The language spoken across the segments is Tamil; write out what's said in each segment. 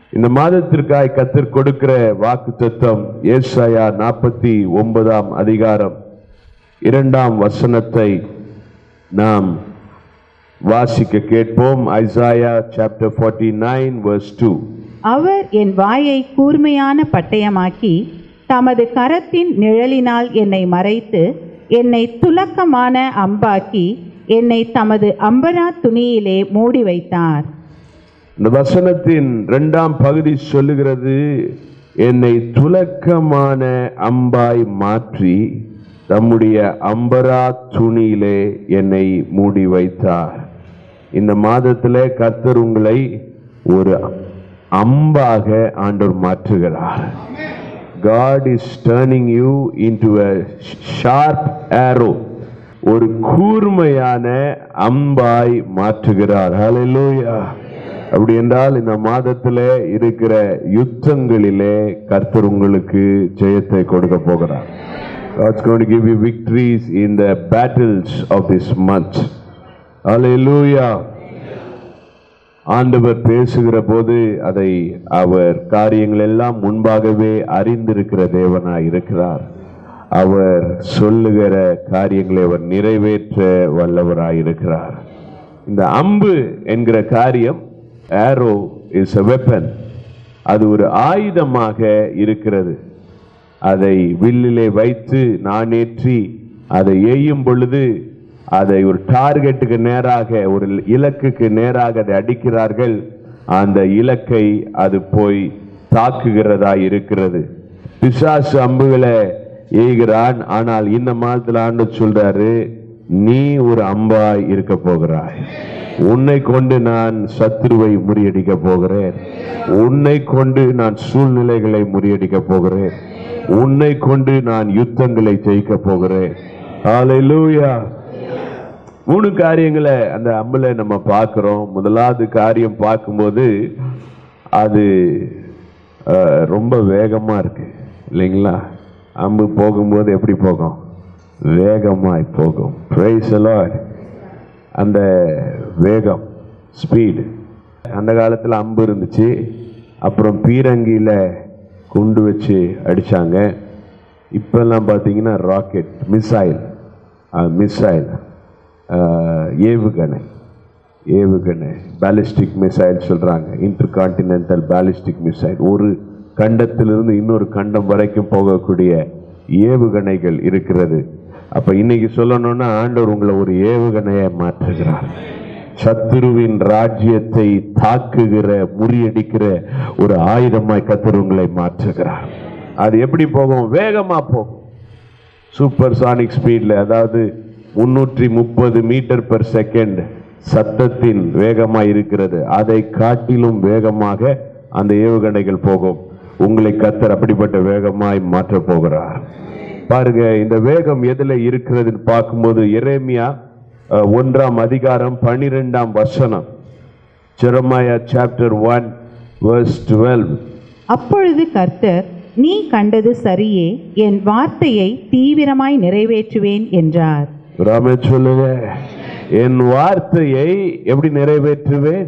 இந்த மாதத்திற்காய் கத்தர் கொடுக்கிற வாக்கு தத்துவம் ஏசாயா நாற்பத்தி ஒன்பதாம் அதிகாரம் இரண்டாம் வசனத்தை நாம் வாசிக்க கேட்போம் ஐசாயா சாப்டர் 49 நைன் verse 2 அவர் என் வாயை கூர்மையான பட்டயமாக்கி தமது கரத்தின் நிழலினால் என்னை மறைத்து என்னை துலக்கமான அம்பாக்கி என்னை தமது அம்பரா துணியிலே மூடி வைத்தார் இந்த வசனத்தின் இரண்டாம் பகுதி சொல்லுகிறது என்னை துலக்கமான அம்பாய் மாற்றி தம்முடைய அம்பரா துணியிலே என்னை மூடி வைத்தார் இந்த மாதத்திலே கர்த்தர் உங்களை ஒரு அம்பாக ஆண்டவர் மாற்றுகிறார் God is turning you into a sharp arrow ஒரு கூர்மையான அம்பாய் மாற்றுகிறார் ஹalleluya அப்படி என்றால் இந்த மாதத்திலே இருக்கிற யுத்தங்களிலே கர்த்தர் உங்களுக்கு ஜெயத்தை கொடுக்க போகிறார் God's going to give you victories in the battles of this month. Hallelujah. ஆண்டவர் பேசுகிற போது அதை அவர் காரியங்கள் எல்லாம் முன்பாகவே அறிந்திருக்கிற தேவனாய் இருக்கிறார் அவர் சொல்லுகிற காரியங்களை அவர் நிறைவேற்ற வல்லவராய் இருக்கிறார் இந்த அம்பு என்கிற காரியம் ஆரோ இஸ் a weapon அது ஒரு ஆயுதமாக இருக்கிறது அதை வில்லிலே வைத்து நாணேற்றி அதை எய்யும் பொழுது அதை ஒரு டார்கெட்டுக்கு நேராக ஒரு இலக்குக்கு நேராக அதை அடிக்கிறார்கள் அந்த இலக்கை அது போய் தாக்குகிறதா இருக்கிறது பிசாசு அம்புகளை எய்கிறான் ஆனால் இந்த மாதத்துல ஆண்டு சொல்றாரு நீ ஒரு அம்பாய் இருக்க போகிறாய் உன்னை கொண்டு நான் சத்துருவை முறியடிக்க போகிறேன் உன்னை கொண்டு நான் சூழ்நிலைகளை முறியடிக்க போகிறேன் உன்னை கொண்டு நான் யுத்தங்களை ஜெயிக்க போகிறேன் ஹalleluya மூணு காரியங்களை அந்த அம்புல நம்ம பார்க்கிறோம் முதலாவது காரியம் பார்க்கும்போது அது அஹ், ரொம்ப வேகமா இருக்கு இல்லைங்களா அம்பு போகும்போது எப்படி போகும் வேகமாய் போகும் Praise the Lord. அந்த வேகம் ஸ்பீடு அந்த காலத்தில் அம்பு இருந்துச்சு அப்புறம் பீரங்கியில குண்டு வச்சு அடிச்சாங்க இப்பெல்லாம் பார்த்தீங்கன்னா ராக்கெட் மிசைல் மிசைல் ஏவுகணை ஏவுகணை பாலிஸ்டிக் மிசைல் சொல்றாங்க இன்டர் கான்டினென்டல் பாலிஸ்டிக் மிசைல் ஒரு கண்டத்திலிருந்து இன்னொரு கண்டம் வரைக்கும் போகக்கூடிய ஏவுகணைகள் இருக்கிறது அப்ப இன்னைக்கு சொல்லணும்னா ஆண்டவர் உங்களை ஒரு ஏவுகணையை மாற்றுகிறார் சத்துருவின் ராஜ்யத்தை தாக்குகிற முறியடிக்கிற ஒரு ஆயுதமாய் கத்தர் உங்களை மாற்றுகிறார் அது எப்படி போகும் வேகமா போகும் சூப்பர் சானிக் ஸ்பீட்ல அதாவது முன்னூற்றி முப்பது மீட்டர் பெர் செகண்ட் சத்தத்தின் வேகமாய் இருக்கிறது அதை காட்டிலும் வேகமாக அந்த ஏவுகணைகள் போகும் உங்களை கத்தர் அப்படிப்பட்ட வேகமாய் மாற்ற போகிறார் பாருங்க இந்த வேகம் எதுல இருக்கிறதுன்னு பார்க்கும்போது எரேமியா அஹ், ஒன்றாம் அதிகாரம் பனிரெண்டாம் வசனம் ஜெரமாயா சாப்டர் ஒன் verse 12 அப்பொழுது கர்த்தர் நீ கண்டது சரியே என் வார்த்தையை தீவிரமாய் நிறைவேற்றுவேன் என்றார் ராமே சொல்லுங்க என் வார்த்தையை எப்படி நிறைவேற்றுவேன்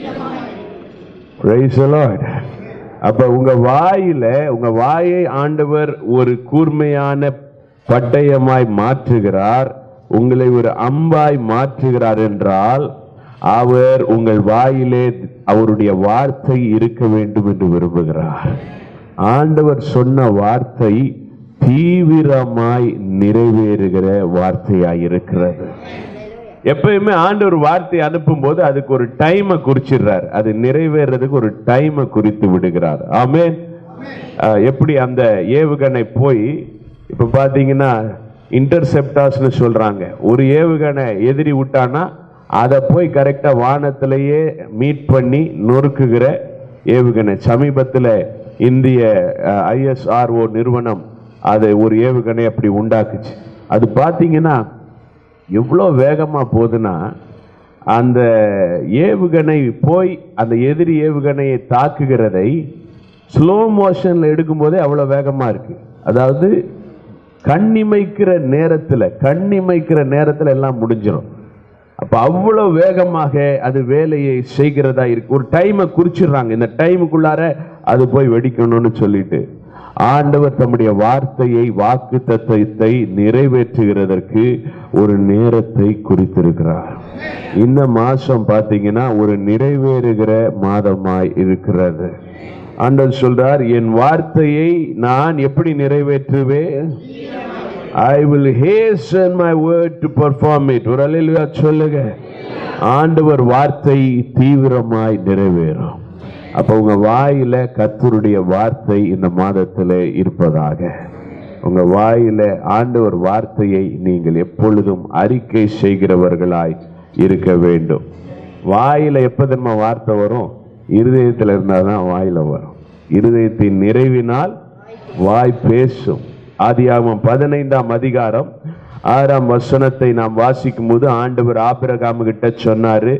Praise the Lord. அப்ப உங்க வாயில உங்க வாயை ஆண்டவர் ஒரு கூர்மையான பட்டயமாய் மாற்றுகிறார் உங்களை ஒரு அம்பாய் மாற்றுகிறார் என்றால் அவர் உங்கள் வாயிலே அவருடைய வார்த்தை இருக்க வேண்டும் என்று விரும்புகிறார் ஆண்டவர் சொன்ன வார்த்தை தீவிரமாய் நிறைவேறுகிற வார்த்தையாய் இருக்கிறது எப்பயுமே ஆண்டவர் வார்த்தை அனுப்பும் போது அதுக்கு ஒரு டைமை குறிச்சிடுறார் அது நிறைவேறதுக்கு ஒரு டைமை குறித்து விடுகிறார் ஆமென் அஹ், எப்படி அந்த ஏவுகணை போய் இப்ப பாத்தீங்கன்னா இன்டர்செப்டாஸ்னு சொல்றாங்க ஒரு ஏவுகணை எதிரி விட்டானா அதை போய் கரெக்டா வானத்திலேயே மீட் பண்ணி நொறுக்குகிற ஏவுகணை சமீபத்தில் இந்திய ஐஎஸ்ஆர்ஓ நிறுவனம் அதை ஒரு ஏவுகணை அப்படி உண்டாக்குச்சு அது பார்த்தீங்கன்னா எவ்வளோ வேகமாக போகுதுன்னா அந்த ஏவுகணை போய் அந்த எதிரி ஏவுகணையை தாக்குகிறதை ஸ்லோ மோஷனில் எடுக்கும்போதே அவ்வளோ வேகமாக இருக்கு அதாவது கண்ணிமைக்கிற நேரத்தில் கண்ணிமைக்கிற நேரத்தில் எல்லாம் முடிஞ்சிடும் அப்ப அவ்வளவு வேகமாக அது வேலையை செய்கிறதா இருக்கு ஒரு டைமை குறிச்சிடுறாங்க இந்த டைமுக்குள்ளார அது போய் வெடிக்கணும்னு சொல்லிட்டு ஆண்டவர் தம்முடைய வார்த்தையை வாக்கு தத்துவத்தை நிறைவேற்றுகிறதற்கு ஒரு நேரத்தை குறித்திருக்கிறார் இந்த மாசம் பாத்தீங்கன்னா ஒரு நிறைவேறுகிற மாதமாய் இருக்கிறது ஆண்டவர் சொல்றார் என் வார்த்தையை நான் எப்படி நிறைவேற்றுவேன் I will hasten my word to perform it ஒரு அல்லேலூயா சொல்லுங்க ஆண்டவர் வார்த்தை தீவிரமாய் நிறைவேறும் அப்ப உங்க வாயில கர்த்தருடைய வார்த்தை இந்த மாதத்துல இருப்பதாக உங்க வாயில ஆண்டவர் வார்த்தையை நீங்கள் எப்பொழுதும் அறிக்கை செய்கிறவர்களாய் இருக்க வேண்டும் வாயில எப்ப தெரியுமா வார்த்தை வரும் இருதயத்துல இருந்தாதான் வாயில வரும் இருதயத்தின் நிறைவினால் வாய் பேசும் ஆதியாகமம் பதினைந்தாம் அதிகாரம் ஆறாம் வசனத்தை நாம் வாசிக்கும் போது ஆண்டவர் ஆபிரகாமு கிட்ட சொன்னாரு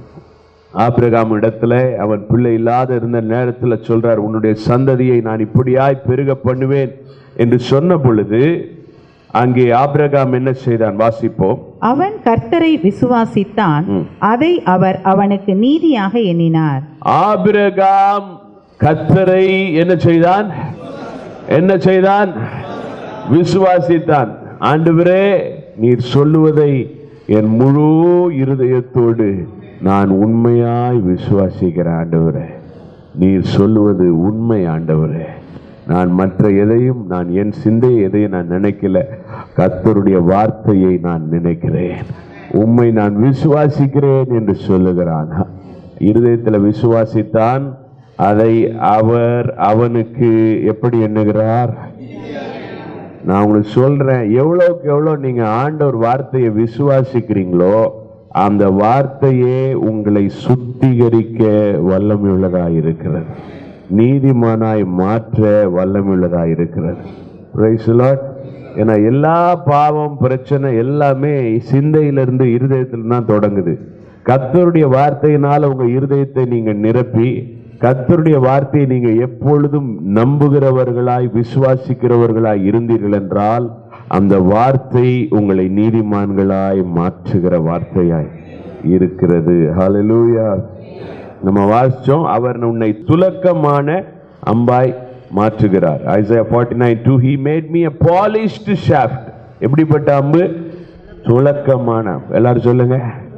ஆபிரகாம் இடத்துல அவன் பிள்ளை இல்லாத இருந்த நேரத்துல சொல்றார் உன்னுடைய சந்ததியை நான் இப்படியாய் பெருக பண்ணுவேன் என்று சொன்ன பொழுது அங்கே ஆபிரகாம் என்ன செய்தான் வாசிப்போம் அவன் கர்த்தரை விசுவாசித்தான் அதை அவர் அவனுக்கு நீதியாக எண்ணினார் ஆபிரகாம் கத்தரை என்ன செய்தான் என்ன செய்தான் விசுவாசித்தான் ஆண்டவரே நீர் சொல்லுவதை என் முழு இருதயத்தோடு நான் உண்மையாய் விசுவாசிக்கிறேன் ஆண்டவரே நீர் சொல்லுவது உண்மை ஆண்டவரே நான் மற்ற எதையும் நான் என் சிந்தை எதையும் நான் நினைக்கல கர்த்தருடைய வார்த்தையை நான் நினைக்கிறேன் உம்மை நான் விசுவாசிக்கிறேன் என்று சொல்லுகிறான் இருதயத்தில் விசுவாசித்தான் அதை அவர் அவனுக்கு எப்படி எண்ணுகிறார் நான் உங்களுக்கு சொல்றேன் எவ்வளவுக்கு எவ்வளவு நீங்க ஆண்டவர் வார்த்தையை விசுவாசிக்கிறீங்களோ அந்த வார்த்தையே உங்களை சுத்திகரிக்க வல்லமையுள்ளதாய் இருக்கிறது நீதிமானாய் மாற்ற வல்லமையுள்ளதாய் இருக்கிறது Praise the Lord. ஏன்னா எல்லா பாவம் பிரச்சனை எல்லாமே சிந்தையிலிருந்து இருதயத்திலிருந்து தான் தொடங்குது கர்த்தருடைய வார்த்தையினால உங்க இருதயத்தை நீங்க நிரப்பி கர்த்தருடைய வார்த்தையை நீங்க எப்பொழுதும் நம்புகிறவர்களாய் விசுவாசிக்கிறவர்களாய் இருந்தீர்கள் என்றால் அந்த வார்த்தை உங்களை நீதிமான்களாய் மாற்றுகிற வார்த்தையாய் இருக்கிறது ஹalleluya நம்ம வாசிச்சோம் அவர் உன்னை துலக்கமான அம்பாய் மாற்றுகிறார் Isaiah 49 2 he made me a polished shaft எப்படிப்பட்ட அம்பு துலக்கமான அம்பு எல்லாரும் சொல்லுங்க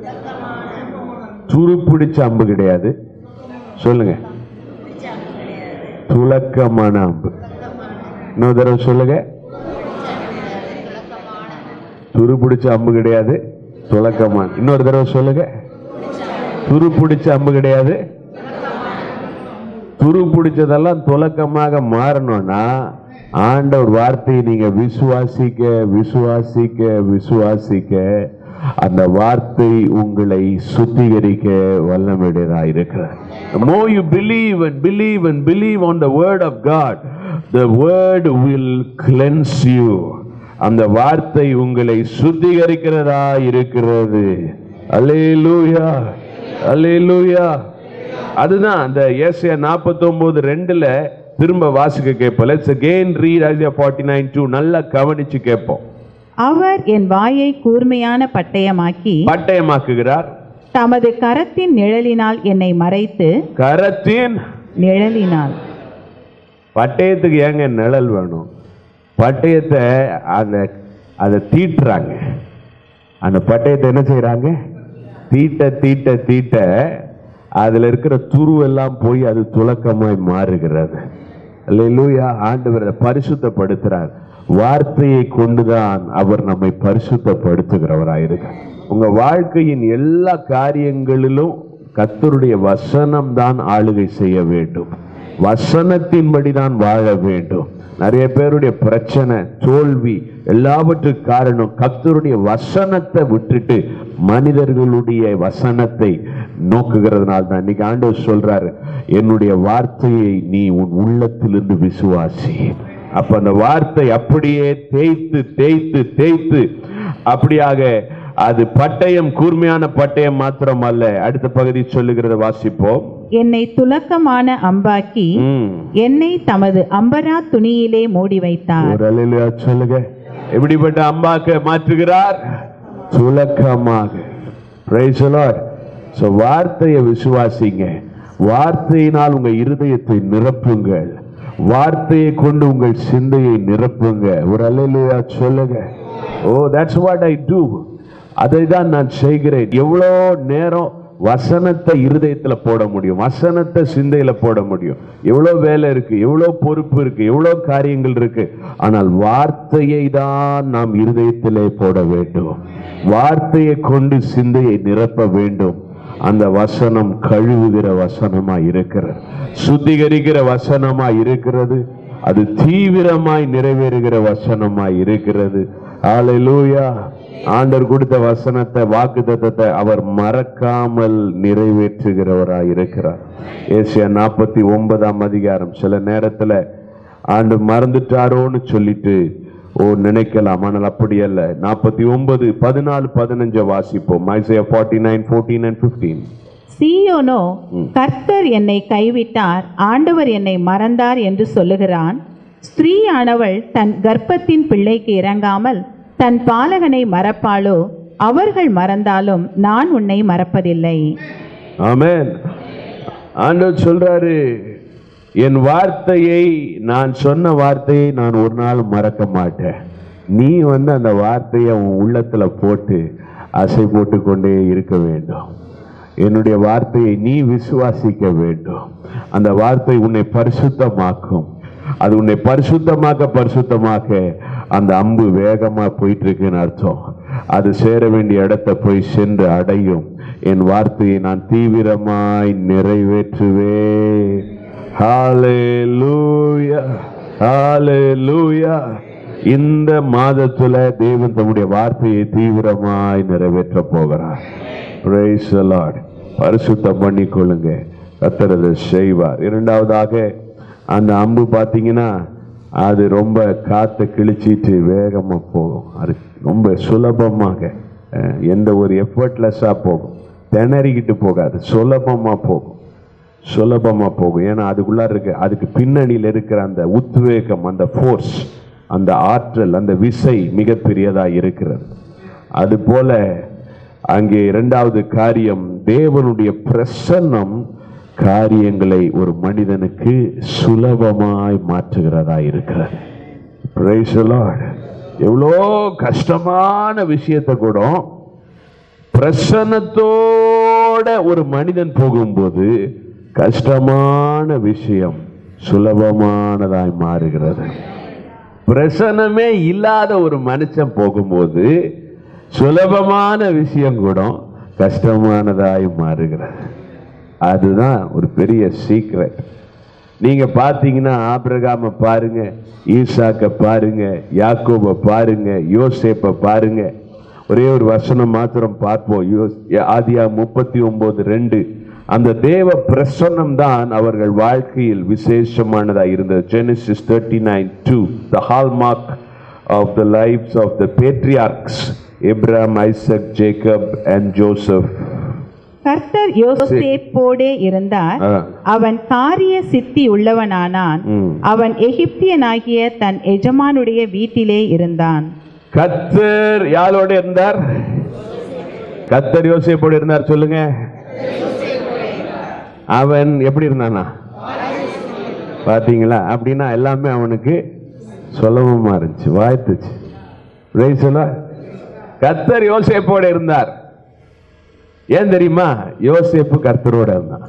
துருப்பிடிச்ச அம்பு கிடையாது சொல்லுங்க துலக்கமான அம்பு இன்னொரு தடவை சொல்லுங்க துருப்பிடிச்ச அம்பு கிடையாது துலக்கமான இன்னொரு தடவை சொல்லுங்க துருப்பிடிச்ச அம்பு கிடையாது துரு பிடிச்சதெல்லாம் துலக்கமாக மாறணும்னா ஆண்டவர் வார்த்தையை நீங்க விசுவாசிக்க விசுவாசிக்க விசுவாசிக்க அந்த வார்த்தை உங்களை சுத்திகரிக்க வல்லமையுடையதா இருக்கிறது The more you believe and believe and believe on the word of God, the word will cleanse you. அந்த வார்த்தை உங்களை சுத்திகரிக்கிறதா இருக்கிறது அல்லேலூயா அல்லேலூயா அதுதான் அந்த ஏசியா நாற்பத்தொன்பது ரெண்டுல திரும்ப வாசிக்க கேட்போம் let's again read Isaiah forty nine two நல்லா கவனிச்சு கேட்போம் அவர் என் வாயை கூர்மையான பட்டயமாக்கி பட்டயமாக்குகிறார் தமது கரத்தின் நிழலினால் என்னை மறைத்து கரத்தின் நிழலினால் பட்டயத்துக்கு ஏங்க நிழல் வேணும் பட்டயத்தை அந்த அதை தீட்டுறாங்க அந்த பட்டயத்தை என்ன செய்றாங்க தீட்ட தீட்ட தீட்ட அதுல இருக்கிற துருவெல்லாம் போய் அது துலக்கமாய் மாறுகிறது அல்லேலூயா ஆண்டவர் அதை பரிசுத்தப்படுத்துறார் வார்த்தையை கொண்டுதான் அவர் நம்மை பரிசுத்தப்படுத்துகிறவராயிருக்கார் உங்க வாழ்க்கையின் எல்லா காரியங்களிலும் கர்த்தருடைய வசனம் தான் ஆளுகை செய்ய வேண்டும் வசனத்தின்படி தான் வாழ வேண்டும் நிறைய பேருடைய பிரச்சனை தோல்வி எல்லாவற்றுக்கு காரணம் கர்த்தருடைய வசனத்தை விட்டுட்டு மனிதர்களுடைய வசனத்தை நோக்குகிறதுனால தான் இன்னைக்கு ஆண்டவர் சொல்றாரு என்னுடைய வார்த்தையை நீ உன் உள்ளத்திலிருந்து விசுவாசி அப்ப அந்த வார்த்தை அப்படியே தேய்த்து தேய்த்து தேய்த்து அப்படியாக அது பட்டயம் கூர்மையான பட்டயம் மாத்திரம் அல்ல அடுத்த பகுதி சொல்லுகிறத வாசிப்போம் என்னை துலக்கமான அம்பாக்கி ம். என்னை தமது அம்பரா துணியிலே மூடி வைத்தார் ஒரு அல்லேலூயா சொல்லுங்க எப்படிப்பட்ட அம்பாக்க மாற்றுகிறார் துலக்கமாக Praise the Lord. So வார்த்தையை விசுவாசிங்க வார்த்தையினால் உங்க இருதயத்தை நிரப்புங்கள் வார்த்தையை கொண்டு உங்கள் சிந்தையை நிரப்புங்க ஒரு அல்லையா சொல்லுங்க oh that's what I do அதை தான் நான் செய்கிறேன் எவ்வளோ நேரம் வசனத்தை இருதயத்துல போட முடியும் வசனத்தை சிந்தையில போட முடியும் எவ்வளவு வேலை இருக்கு எவ்வளவு பொறுப்பு இருக்கு எவ்வளவு காரியங்கள் இருக்கு ஆனால் வார்த்தையை தான் நாம் இருதயத்திலே போட வேண்டும் வார்த்தையை கொண்டு சிந்தையை நிரப்ப வேண்டும் அந்த வசனம் கழுவுகிற வசனமா இருக்கிறது சுத்திகரிக்கிற வசனமா இருக்கிறது அது தீவிரமாய் நிறைவேறுகிற வசனமா இருக்கிறது ஹalleluya ஆண்டவர் கொடுத்த வசனத்தை வாக்குத்தத்தத்தை அவர் மறக்காமல் நிறைவேற்றுகிறவராய் இருக்கிறார் ஏசியா நாற்பத்தி ஒன்பதாம் அதிகாரம் சில நேரத்துல ஆண்டு மறந்துட்டாரோன்னு சொல்லிட்டு ஓ நினைக்கலாம் ஆனால் அப்படி அல்ல நாற்பத்தி ஒன்பது பதினாலு பதினஞ்ச வாசிப்போம் Isaiah forty nine fourteen and fifteen சீயோனோ கர்த்தர் என்னை கைவிட்டார் ஆண்டவர் என்னை மறந்தார் என்று சொல்லுகிறான் ஸ்திரீயானவள் தன் கர்ப்பத்தின் பிள்ளைக்கு இறங்காமல் தன் பாலகனை மறப்பாளோ அவர்கள் மறந்தாலும் நான் உன்னை மறப்பதில்லை ஆமென் ஆண்டவர் சொல்றாரு என் வார்த்தையை நான் சொன்ன வார்த்தையை நான் ஒரு நாள் மறக்க மாட்டேன் நீ வந்து அந்த வார்த்தையை உன் உள்ளத்துல போட்டு அசை போட்டு கொண்டே இருக்க வேண்டும் என்னுடைய வார்த்தையை நீ விசுவாசிக்க வேண்டும் அந்த வார்த்தை உன்னை பரிசுத்தமாக்கும் அது உன்னை பரிசுத்தமாக்க பரிசுத்தமாக்க அந்த அம்பு வேகமா போயிட்டு இருக்குன்னு அர்த்தம் அது சேர வேண்டிய இடத்தை போய் சென்று அடையும் என் வார்த்தையை நான் தீவிரமாய் நிறைவேற்றுவேன் ஹalleluya ஹalleluya இந்த மாதத்துல தேவன் தம்முடைய வார்த்தையை தீவிரமாய் நிறைவேற்ற போகிறார் Praise the Lord. பரிசுத்தம் பண்ணிக்கொள்ளுங்க கர்த்தர் அதை செய்வார் இரண்டாவதாக அந்த அம்பு பார்த்தீங்கன்னா அது ரொம்ப காத்தை கிழிச்சிட்டு வேகமா போகும் அது ரொம்ப சுலபமாக அஹ், எந்த ஒரு எஃபர்ட்லெஸ்ஸா போகும் திணறிக்கிட்டு போகாது சுலபமா போகும் சுலபமா போகும் ஏன்னா அதுக்குள்ள இருக்கு அதுக்கு பின்னணியில் இருக்கிற அந்த உத்வேகம் அந்த ஃபோர்ஸ் அந்த ஆற்றல் அந்த விசை மிகப்பெரியதா இருக்கிறது அது போல அங்கே இரண்டாவது காரியம் தேவனுடைய பிரசன்னம் காரியங்களை ஒரு மனிதனுக்கு சுலபமாய் மாற்றுகிறதா இருக்கிறது Praise the Lord. எவ்வளோ கஷ்டமான விஷயத்தை கூட பிரசன்னத்தோட ஒரு மனிதன் போகும்போது கஷ்டமான விஷயம் சுலபமானதாய் மாறுகிறது பிரசனமே இல்லாத ஒரு மனுஷன் போகும்போது சுலபமான விஷயம் கூட கஷ்டமானதாய் மாறுகிறது அதுதான் ஒரு பெரிய சீக்ரெட் நீங்க பாத்தீங்கன்னா ஆபிரகாம பாருங்க ஈசாக்க பாருங்க யாக்கோப பாருங்க யோசேப்ப பாருங்க ஒரே ஒரு வசனம் மாத்திரம் பார்ப்போம் யோஸ்- ஆதியா முப்பத்தி ஒன்பது ரெண்டு அந்த தேவ பிரசன்னம் தான் அவர்கள் வாழ்க்கையில் விசேஷமானதா இருந்தது Genesis thirty nine two the hallmark of the lifes of the patriarchs Abraham Isaac Jacob and Joseph கர்த்தர் யோசேப்போடே இருந்தார் ஆ. அவன் காரிய சித்தி உள்ளவனானான் ம். அவன் எகிப்தியனாகிய தன் எஜமானுடைய வீட்டிலே இருந்தான் கத்தர் யாரோட இருந்தார் கத்தர் யோசேப்போடு இருந்தார் சொல்லுங்க அவன் எப்படி இருந்தானா பாத்தீங்களா அப்படின்னா எல்லாமே அவனுக்கு சுலபமா இருந்துச்சு வாய்த்துச்சு Praise the Lord. கத்தர் யோசேப்போட இருந்தார் ஏன் தெரியுமா யோசேப்பு கர்த்தரோட இருந்தான்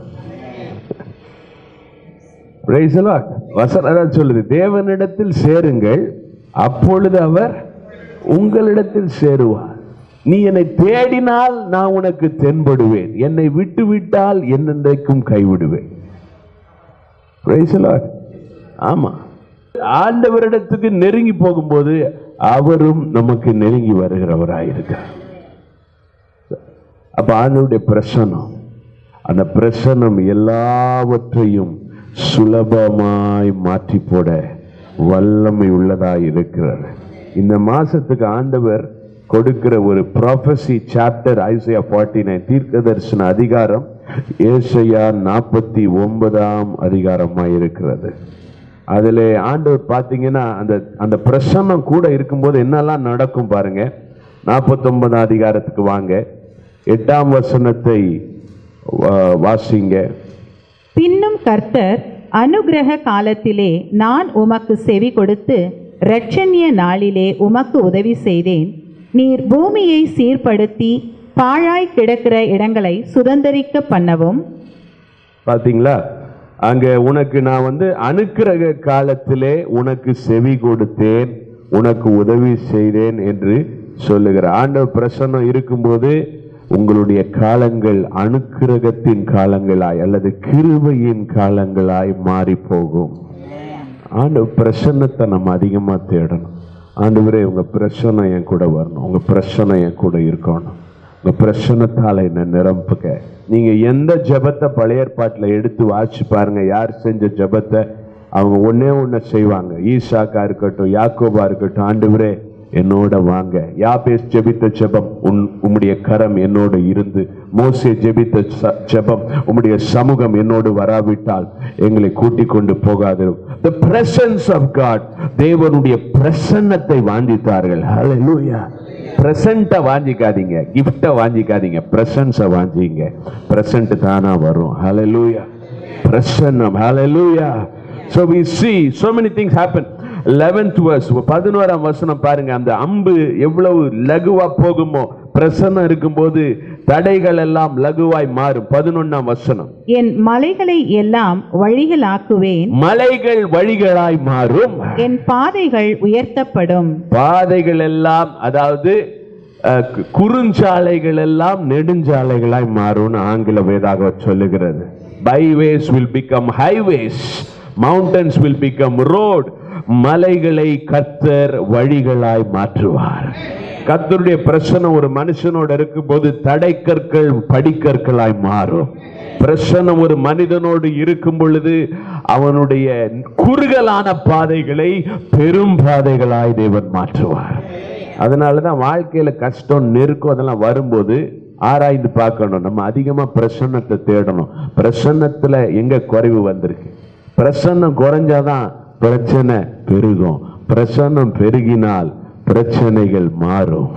Praise the Lord. வசனம் அதான் சொல்லுது தேவனிடத்தில் சேருங்கள் அப்பொழுது அவர் உங்களிடத்தில் சேருவார் நீ என்னை தேடினால் நான் உனக்கு தென்படுவேன் என்னை விட்டு விட்டால் என்னென்றைக்கும் கைவிடுவேன் Praise the Lord. ஆமா ஆண்டவரிடத்துக்கு நெருங்கி போகும்போது அவரும் நமக்கு நெருங்கி வருகிறவராயிருக்கிறார் அப்ப ஆண்டவருடைய பிரசனம் அந்த பிரசனம் எல்லாவற்றையும் சுலபமாய் மாற்றி போட வல்லமை உள்ளதாய் இருக்கிறது இந்த மாசத்துக்கு ஆண்டவர் கொடுக்கிற ஒரு prophecy chapter Isaiah forty nine தீர்க்க தரிசன அதிகாரம் ஏசையா நாற்பத்தி ஒன்பதாம் அதிகாரமாய் இருக்கிறது அதுல ஆண்டவர் பார்த்தீங்கன்னா அந்த அந்த பிரசன்னம் கூட இருக்கும்போது என்னெல்லாம் நடக்கும் பாருங்க நாற்பத்தொன்பதாம் அதிகாரத்துக்கு வாங்க எட்டாம் வசனத்தை வா- வாசிங்க பின்னும் கர்த்தர் அனுக்கிரக காலத்திலே நான் உமக்கு செவி கொடுத்து இரட்சண்ய நாளிலே உமக்கு உதவி செய்தேன் நீர் பூமியை சீர்படுத்தி பாழாய் கிடக்கிற இடங்களை சுதந்தரிக்க பண்ணவும் பாத்தீங்களா அங்க உனக்கு நான் வந்து அனுக்கிரக காலத்திலே உனக்கு செவி கொடுத்தேன் உனக்கு உதவி செய்தேன் என்று சொல்லுகிற ஆண்டவர் பிரசன்னம் இருக்கும்போது உங்களுடைய காலங்கள் அனுக்கிரகத்தின் காலங்களாய் அல்லது கிருபையின் காலங்களாய் மாறி போகும் ஆண்டவர் பிரசன்னத்தை நம்ம அதிகமா தேடணும் ஆண்டவரே உங்க பிரசன்னம் என் கூட வரணும் உங்க பிரசன்னம் என் கூட இருக்கணும் உங்க பிரசன்னத்தால என்ன நிரப்புக நீங்க எந்த ஜெபத்தை பழைய ஏற்பாட்டுல எடுத்து வாசிச்சு பாருங்க யார் செஞ்ச ஜெபத்தை அவங்க ஒண்ணே ஒண்ணு செய்வாங்க ஈசாக்கா இருக்கட்டும் யாக்கோபா இருக்கட்டும் ஆண்டவரே என்னோட வாங்க யாபேஸ் ஜெபித்த ஜெபம் உன் உம்முடைய கரம் என்னோடு இருந்து மோசே ஜெபித்த ச- ஜெபம் உம்முடைய சமூகம் என்னோடு வராவிட்டால் எங்களை கூட்டிக் கொண்டு போகாது the presence of god தேவனுடைய பிரசன்னத்தை வாஞ்சித்தார்கள் hallelujah பிரசன்ட்டை வாஞ்சிக்காதீங்க கிஃப்டை வாஞ்சிக்காதீங்க பிரசன்ஸை வாஞ்சிங்க பிரசன்ட் தானா வரும் hallelujah பிரசன்னம் hallelujah so we see so many things happen 11th verse பதினோராம் வசனம் பாருங்க அந்த அம்பு எவ்வளவு லகுவா போகுமோ பிரசன்னம் இருக்கும்போது தடைகள் எல்லாம் லகுவாய் மாறும் பதினொன்னாம் வசனம் என் மலைகளை எல்லாம் வழிகளாக்குவேன் மலைகள் வழிகளாய் மாறும் என் பாதைகள் உயர்த்தப்படும் பாதைகள் எல்லாம் அதாவது அஹ், கு- குறுஞ்சாலைகள் எல்லாம் நெடுஞ்சாலைகளாய் மாறும்னு ஆங்கில வேதாக சொல்லுகிறது byways will become highways mountains will become road மலைகளை கத்தர் வழிகளாய் மாற்றுவார் கத்தருடைய பிரச்சனை ஒரு மனுஷனோட இருக்கும்போது தடைக்கற்கள் படிக்கற்களாய் மாறும் பிரசன்னம் ஒரு மனிதனோடு இருக்கும் பொழுது அவனுடைய குறுகலான பாதைகளை பெரும் பாதைகளாய் தேவன் மாற்றுவார் அதனாலதான் வாழ்க்கையில கஷ்டம் நெருக்கம் அதெல்லாம் வரும்போது ஆராய்ந்து பார்க்கணும் நம்ம அதிகமா பிரசன்னத்தை தேடணும் பிரசன்னத்துல எங்க குறைவு வந்திருக்கு பிரசன்னம் குறைஞ்சாதான் பிரச்சனை பெருகும் பிரசன்னம் பெருகினால் பிரச்சனைகள் மாறும்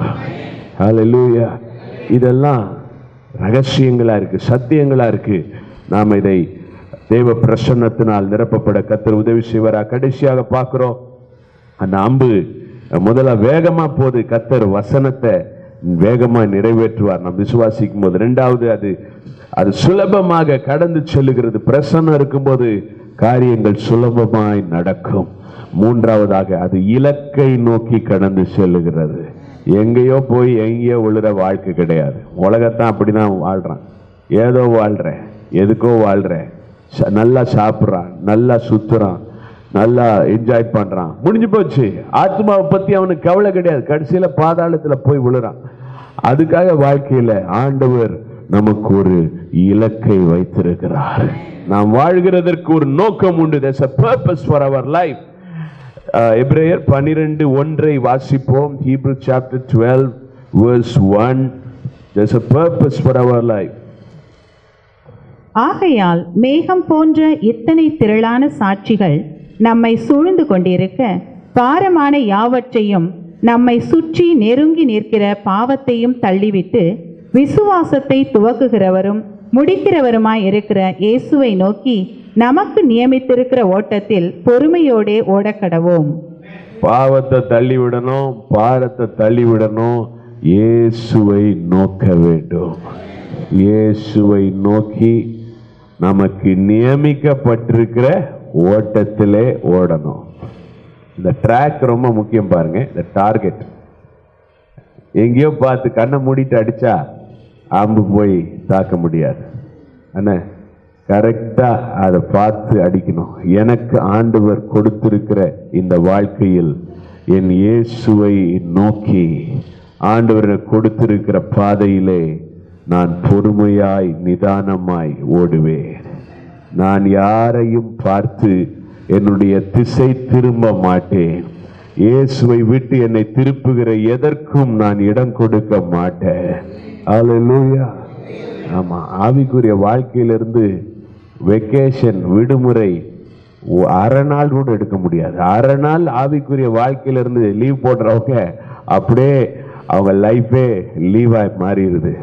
ஹalleluya இதெல்லாம் ரகசியங்களா இருக்கு சத்தியங்களா இருக்கு நாம் இதை தேவ பிரசன்னத்தினால் நிரப்பப்பட கத்தர் உதவி செய்வாரா கடைசியாக பார்க்கிறோம் அந்த அம்பு முதல்ல வேகமா போகுது கத்தர் வசனத்தை வேகமா நிறைவேற்றுவார் நாம் விசுவாசிக்கும் போது ரெண்டாவது அது அது சுலபமாக கடந்து செல்லுகிறது பிரசன்னம் இருக்கும்போது காரியங்கள் சுலபமாய் நடக்கும் மூன்றாவதாக அது இலக்கை நோக்கி கடந்து செல்லுகிறது எங்கேயோ போய் எங்கேயோ விழுற வாழ்க்கை கிடையாது உலகத்தான் அப்படிதான் வாழ்றான் ஏதோ வாழ்றேன் எதுக்கோ வாழ்றேன் ச- நல்லா சாப்பிட்றான் நல்லா சுத்துறான் நல்லா என்ஜாய் பண்றான் முடிஞ்சு போச்சு ஆத்மாவை பத்தி அவனுக்கு கவலை கிடையாது கடைசியில பாதாளத்துல போய் விழுறான் அதுக்காக வாழ்க்கையில ஆண்டவர் நமக்கு ஒரு இலக்கை வைத்திருக்கிறார் நாம் வாழ்கிறதற்கு ஒரு நோக்கம் உண்டு there's a purpose for our life அஹ், எபிரேயர் பனிரெண்டு ஒன்றை வாசிப்போம் Hebrew chapter twelve verse one there's a purpose for our life ஆகையால் மேகம் போன்ற இத்தனை திரளான சாட்சிகள் நம்மை சூழ்ந்து கொண்டிருக்க பாரமான யாவற்றையும் நம்மை சுற்றி நெருங்கி நிற்கிற பாவத்தையும் தள்ளிவிட்டு விசுவாசத்தை துவக்குகிறவரும் முடிக்கிறவருமாய் இருக்கிற இயேசுவை நோக்கி நமக்கு நியமித்திருக்கிற ஓட்டத்தில் பொறுமையோடே ஓடக்கடவோம் பாவத்தை தள்ளி விடணும் பாரத்தை தள்ளி விடணும் இயேசுவை நோக்க வேண்டும் இயேசுவை நோக்கி நமக்கு நியமிக்கப்பட்டிருக்கிற ஓட்டத்திலே ஓடணும் இந்த ட்ராக் ரொம்ப முக்கியம் பாருங்க இந்த டார்கெட் எங்கேயோ பார்த்து கண்ணை மூடிட்டு அடிச்சா அம்பு போய் தாக்க முடியாது என்ன கரெக்டா அதை பார்த்து அடிக்கணும் எனக்கு ஆண்டவர் கொடுத்திருக்கிற இந்த வாழ்க்கையில் என் இயேசுவை நோக்கி ஆண்டவர் எனக்கு கொடுத்திருக்கிற பாதையிலே நான் பொறுமையாய் நிதானமாய் ஓடுவேன் நான் யாரையும் பார்த்து என்னுடைய திசை திரும்ப மாட்டேன் இயேசுவை விட்டு என்னை திருப்புகிற எதற்கும் நான் இடம் கொடுக்க மாட்டேன் அல்லேலூயா ஆமா ஆவிக்குரிய வாழ்க்கையிலிருந்து வெக்கேஷன் விடுமுறை ஒ- அரை நாள் கூட எடுக்க முடியாது அரை நாள் ஆவிக்குரிய வாழ்க்கையிலிருந்து லீவ் போடுறவங்க அப்படியே அவங்க லைஃபே லீவாய் மாறிடுது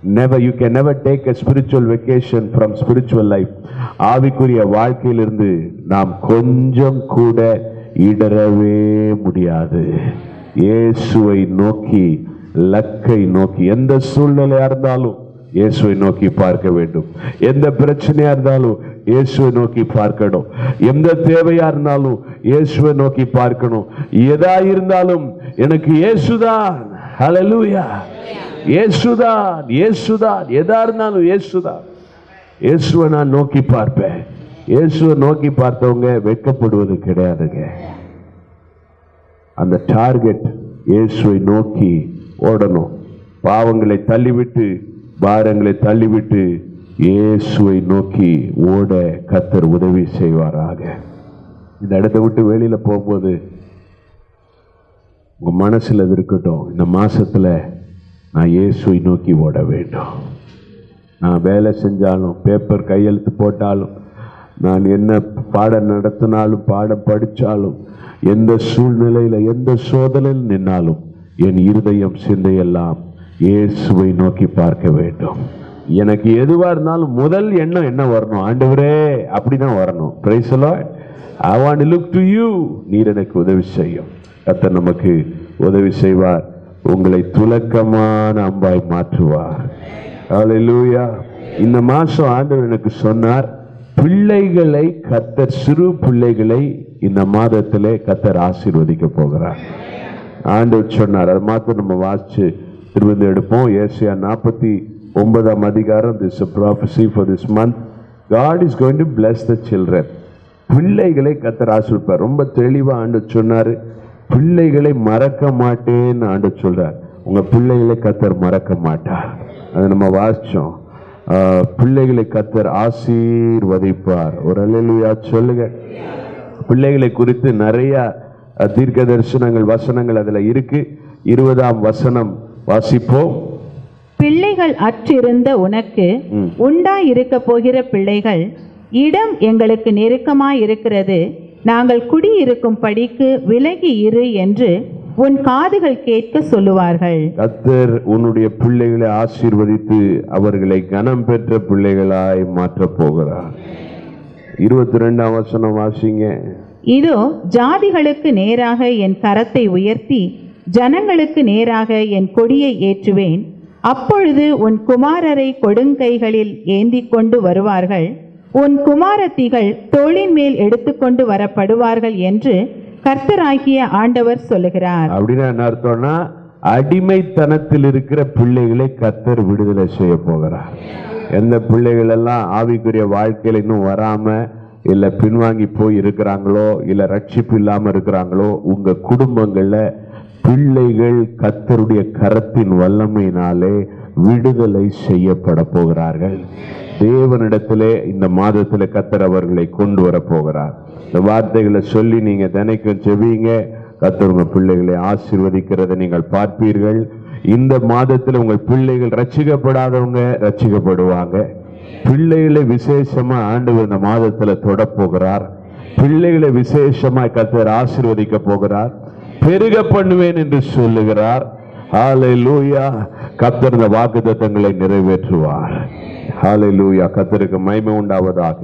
never you can never take a spiritual vacation from spiritual life ஆவிக்குரிய வாழ்க்கையிலிருந்து நாம் கொஞ்சம் கூட இடரவே முடியாது இயேசுவை நோக்கி லக்கை நோக்கி எந்த சூழ்நிலையா இருந்தாலும் இயேசுவை நோக்கி பார்க்க வேண்டும் எந்த பிரச்சனையா இருந்தாலும் இயேசுவை நோக்கி பார்க்கணும் எந்த தேவையா இருந்தாலும் இயேசுவை நோக்கி பார்க்கணும் எதா இருந்தாலும் எனக்கு இயேசுதான் ஹalleluya இயேசுதான் இயேசுதான் எதா இருந்தாலும் இயேசுதான் இயேசுவை நான் நோக்கி பார்ப்பேன் இயேசுவை நோக்கி பார்த்தவங்க வெட்கப்படுவது கிடையாதுங்க அந்த டார்கெட் இயேசுவை நோக்கி ஓடணும் பாவங்களை தள்ளிவிட்டு பாரங்களை தள்ளிவிட்டு இயேசுவை நோக்கி ஓட கத்தர் உதவி செய்வாராக இந்த இடத்தை விட்டு வெளியில போகும்போது உங்க மனசுல இது இருக்கட்டும் இந்த மாசத்துல நான் இயேசுவை நோக்கி ஓட வேண்டும் நான் வேலை செஞ்சாலும் பேப்பர் கையெழுத்து போட்டாலும் நான் என்ன பாடம் நடத்தினாலும் பாடம் படித்தாலும் எந்த சூழ்நிலையில எந்த சோதனையில் நின்னாலும் என் இருதயம் சிந்தையெல்லாம் இயேசுவை நோக்கி பார்க்க வேண்டும் எனக்கு எதுவா இருந்தாலும் முதல் எண்ணம் என்ன வரணும் ஆண்டவரே அப்படிதான் வரணும் praise I want look to you நீர் எனக்கு உதவி செய்யும் கர்த்தர் நமக்கு உதவி செய்வார் உங்களை துலக்கமான அம்பாய் மாற்றுவார் ஹalleluya இந்த மாசம் ஆண்டவர் எனக்கு சொன்னார் பிள்ளைகளை கத்தர் சிறு பிள்ளைகளை இந்த மாதத்திலே கத்தர் ஆசீர்வதிக்க போகிறார் ஆண்டவர் சொன்னார் அது மாத்திரம் நம்ம வாசிச்சு திரும்ப எடுப்போம் ஏசியா நாற்பத்தி ஒன்பதாம் அதிகாரம் this prophecy for this month God is going to bless the children பிள்ளைகளை கத்தர் ஆசீர்வார் ரொம்ப தெளிவா ஆண்டு சொன்னாரு பிள்ளைகளை மறக்க மாட்டேன்னு ஆண்டு சொல்றார் உங்க பிள்ளைகளை கத்தர் மறக்க மாட்டார் அதை நம்ம வாசிச்சோம் ஆஹ், பிள்ளைகளை கத்தர் ஆசீர்வதிப்பார் ஒரு அல்லேலூயா சொல்லுங்க பிள்ளைகளை குறித்து நிறைய அஹ், தீர்க்க தரிசனங்கள் வசனங்கள் அதுல இருக்கு இருபதாம் வசனம் வாசிப்போம் பிள்ளைகள் அற்றிருந்த உனக்கு ம். உண்டாயிருக்க போகிற பிள்ளைகள் இடம் எங்களுக்கு நெருக்கமாய் இருக்கிறது நாங்கள் குடியிருக்கும் படிக்கு விலகி இரு என்று உன் காதுகள் கேட்க சொல்லுவார்கள் கத்தர் உன்னுடைய பிள்ளைகளை ஆசீர்வதித்து அவர்களை கனம் பெற்ற பிள்ளைகளாய் மாற்றப் போகிறார் இருபத்தி ரெண்டாம் வசனம் வாசிங்க இதோ ஜாதிகளுக்கு நேராக என் கரத்தை உயர்த்தி ஜனங்களுக்கு நேராக என் கொடியை ஏற்றுவேன் அப்பொழுது உன் குமாரரை கொடுங்கைகளில் ஏந்திக் கொண்டு வருவார்கள் உன் குமாரத்திகள் தோளின் மேல் எடுத்துக்கொண்டு வரப்படுவார்கள் என்று கர்த்தராகிய ஆண்டவர் சொல்லுகிறார் அப்படின்னா என்ன அர்த்தம்னா அடிமைத்தனத்தில் இருக்கிற பிள்ளைகளை கத்தர் விடுதலை செய்ய போகிறார் எந்த பிள்ளைகள் எல்லாம் ஆவிக்குரிய வாழ்க்கையில இன்னும் வராம இல்ல பின்வாங்கி போய் இருக்கிறாங்களோ இல்ல ரட்சிப்பு இல்லாம இருக்கிறாங்களோ உங்க குடும்பங்கள்ல பிள்ளைகள் கத்தருடைய கரத்தின் வல்லமையினாலே விடுதலை செய்யப்பட போகிறார்கள் தேவனிடத்திலே இந்த மாதத்துல கத்தர் அவர்களை கொண்டு வர போகிறார் இந்த வார்த்தைகளை சொல்லி நீங்க தினைக்கும் செவிங்க கத்தர் உங்க பிள்ளைகளை ஆசீர்வதிக்கிறதை நீங்கள் பார்ப்பீர்கள் இந்த மாதத்துல உங்கள் பிள்ளைகள் ரட்சிக்கப்படாதவங்க ரட்சிக்கப்படுவாங்க பிள்ளைகளை விசேஷமா ஆண்டவர் இந்த மாதத்துல தொட போகிறார் பிள்ளைகளை விசேஷமா கத்தர் ஆசீர்வதிக்க போகிறார் பெருக பண்ணுவேன் என்று சொல்லுகிறார் ஹalleluya கத்தர் இந்த வாக்குத்தத்தங்களை நிறைவேற்றுவார் ஹalleluya கத்தருக்கு மகிமை உண்டாவதாக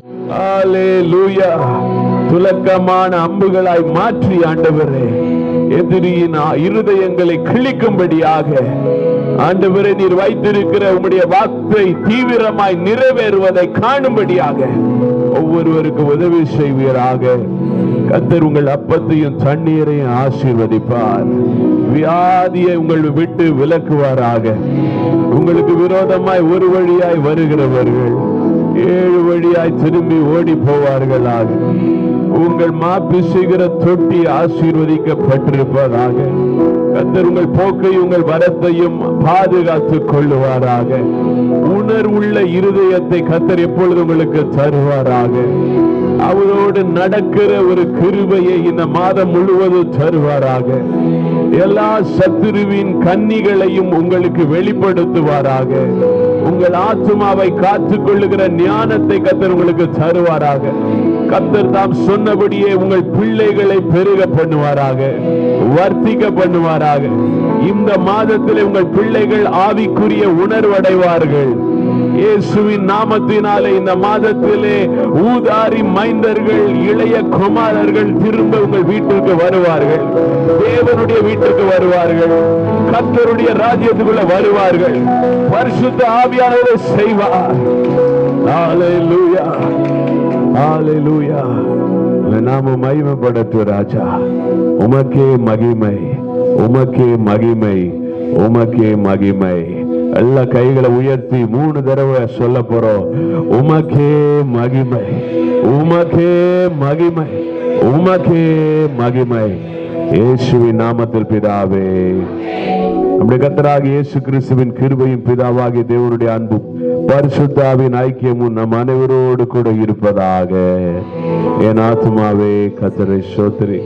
ஹalleluya துலக்கமான அம்புகளாய் மாற்றி ஆண்டவரே எதிரியின் ஆ- இருதயங்களை கிழிக்கும்படியாக ஆண்டவரே நீர் வைத்திருக்கிற உம்முடைய வாக்கை தீவிரமாய் நிறைவேறுவதை காணும்படியாக ஒவ்வொருவருக்கு உதவி செய்வீராக கத்தர் உங்கள் அப்பத்தையும் தண்ணீரையும் ஆசீர்வதிப்பார் வியாதியை உங்கள் விட்டு விலக்குவாராக உங்களுக்கு விரோதமாய் ஒரு வழியாய் வருகிறவர்கள் ஏழு வழியாய் திரும்பி ஓடி போவார்களாக உங்கள் மாப்பி செய்கிற தொட்டி ஆசீர்வதிக்கப்பட்டிருப்பதாக கத்தர் உங்கள் போக்கை உங்கள் வரத்தையும் பாதுகாத்துக் கொள்ளுவாராக உணர்வுள்ள இருதயத்தை கத்தர் எப்பொழுது உங்களுக்கு தருவாராக அவரோடு நடக்கிற ஒரு கிருபையை இந்த மாதம் முழுவதும் தருவாராக எல்லா சத்துருவின் கன்னிகளையும் உங்களுக்கு வெளிப்படுத்துவாராக உங்கள் ஆத்மாவை காத்துக் கொள்ளுகிற ஞானத்தை கத்தர் உங்களுக்கு தருவாராக கத்தர் தாம் சொன்னபடியே உங்கள் பிள்ளைகளை பெருக பண்ணுவாராக வர்த்திக்க பண்ணுவாராக இந்த மாதத்திலே உங்கள் பிள்ளைகள் ஆவிக்குரிய உணர்வடைவார்கள் இயேசுவின் நாமத்தினாலே இந்த மாதத்திலே ஊதாரி மைந்தர்கள் இளைய குமாரர்கள் திரும்ப உங்கள் வீட்டிற்கு வருவார்கள் தேவனுடைய வீட்டிற்கு வருவார்கள் கர்த்தருடைய ராஜ்யத்துக்குள்ள வருவார்கள் பரிசுத்த ஆவியானவரை செய்வார் ஹalleluya ஹalleluya உங்க நாம மகிமைப்படட்டும் ராஜா உமக்கே மகிமை உமக்கே மகிமை உமக்கே மகிமை எல்லா கைகளை உயர்த்தி மூணு தடவை சொல்ல போறோம் உமக்கே மகிமை உமக்கே மகிமை உமக்கே மகிமை இயேசுவின் நாமத்தில் பிதாவே நம்முடைய கத்தராக இயேசு கிறிஸ்துவின் கிருபையும் பிதாவாகிய தேவனுடைய அன்பும் பரிசுத்தாவின் ஐக்கியமும் நம் அனைவரோடு கூட இருப்பதாக என் ஆத்மாவே கத்தரை சோத்திரி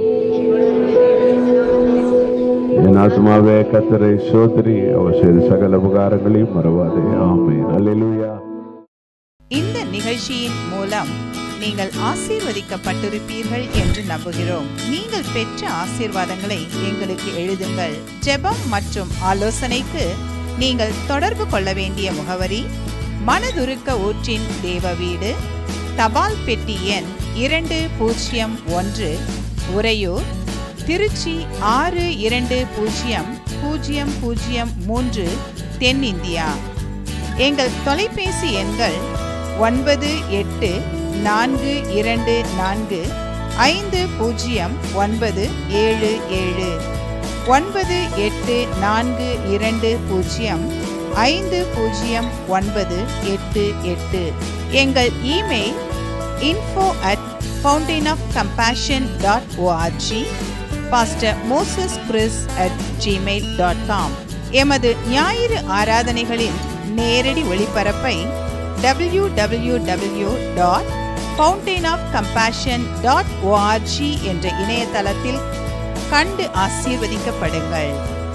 என் ஆத்மாவே கத்தரை சோத்திரி அவர் செய்த சகல உபகாரங்களையும் மறவாதே ஆமே அல்லேலூயா இந்த நிகழ்ச்சியின் மூலம் நீங்கள் ஆசீர்வதிக்கப்பட்டிருப்பீர்கள் என்று நம்புகிறோம் நீங்கள் பெற்ற ஆசீர்வாதங்களை எங்களுக்கு எழுதுங்கள் ஜெபம் மற்றும் ஆலோசனைக்கு நீங்கள் தொடர்பு கொள்ள வேண்டிய முகவரி மனதுருக்க ஊற்றின் தேவ வீடு தபால் பெட்டி எண் இரண்டு பூஜ்ஜியம் ஒன்று உறையூர் திருச்சி ஆறு இரண்டு பூஜ்ஜியம் பூஜ்ஜியம் பூஜ்ஜியம் மூன்று தென்னிந்தியா எங்கள் தொலைபேசி எண்கள் ஒன்பது எட்டு நான்கு இரண்டு நான்கு ஐந்து பூஜ்ஜியம் ஒன்பது ஏழு ஏழு ஒன்பது எட்டு நான்கு இரண்டு பூஜ்ஜியம் ஐந்து பூஜ்ஜியம் ஒன்பது எட்டு எட்டு எங்கள் email info at fountain of compassion dot ORG pastor Moses Chris at Gmail dot com எமது ஞாயிறு ஆராதனைகளின் நேரடி ஒளிபரப்பை W W W dot fountain of compassion dot ORG என்ற இணையதளத்தில் கண்டு ஆசீர்வதிக்கப்படுங்கள்